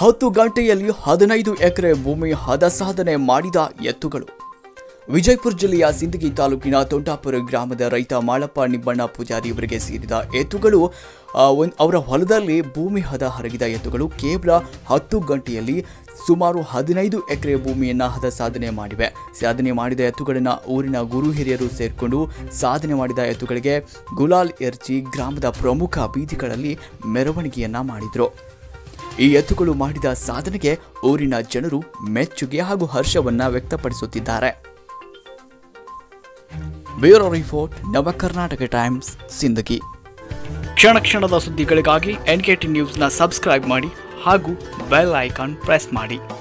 ಹತ್ತು ಗಂಟೆಯಲ್ಲಿ ಹದಿನೈದು ಎಕರೆ ಭೂಮಿ ಹದ ಸಾಧನೆ ಮಾಡಿದ ಎತ್ತುಗಳು ವಿಜಯಪುರ ಜಿಲ್ಲೆಯ ಸಿಂದಗಿ ತಾಲೂಕಿನ ತೊಂಟಾಪುರ ಗ್ರಾಮದ ರೈತ ಮಾಳಪ್ಪ ನಿಬ್ಬಣ್ಣ ಪೂಜಾರಿ ಇವರಿಗೆ ಸೇರಿದ ಎತ್ತುಗಳು ಆ, ಒಂದ್- ಅವರ ಹೊಲದಲ್ಲಿ ಭೂಮಿ ಹದ ಹರಗಿದ ಎತ್ತುಗಳು ಕೇವಲ ಹತ್ತು ಗಂಟೆಯಲ್ಲಿ ಸುಮಾರು ಹದಿನೈದು ಎಕರೆ ಭೂಮಿಯನ್ನ ಹದ ಸಾಧನೆ ಮಾಡಿವೆ ಸಾಧನೆ ಮಾಡಿದ ಎತ್ತುಗಳನ್ನು ಊರಿನ ಗುರು ಹಿರಿಯರು ಸೇರಿಕೊಂಡು ಸಾಧನೆ ಮಾಡಿದ ಎತ್ತುಗಳಿಗೆ ಗುಲಾಲ್ ಎರ್ಚಿ ಗ್ರಾಮದ ಪ್ರಮುಖ ಬೀದಿಗಳಲ್ಲಿ ಮೆರವಣಿಗೆಯನ್ನ ಮಾಡಿದ್ರು ಈ ಎತ್ತುಗಳು ಮಾಡಿದ ಸಾಧನೆಗೆ ಊರಿನ ಜನರು ಮೆಚ್ಚುಗೆ ಹಾಗೂ ಹರ್ಷವನ್ನ ವ್ಯಕ್ತಪಡಿಸುತ್ತಿದ್ದಾರೆ ಬ್ಯೂರೋ ರಿಪೋರ್ಟ್ ನವ ಕರ್ನಾಟಕ ಟೈಮ್ಸ್ ಸಿಂದಗಿ ಕ್ಷಣ ಕ್ಷಣದ ಸುದ್ದಿಗಳಿಗಾಗಿ ಎನ್ ಕೆ ಟಿ ನ್ಯೂಸ್ನ ಸಬ್ಸ್ಕ್ರೈಬ್ ಮಾಡಿ ಹಾಗೂ ಬೆಲ್ ಐಕಾನ್ ಪ್ರೆಸ್ ಮಾಡಿ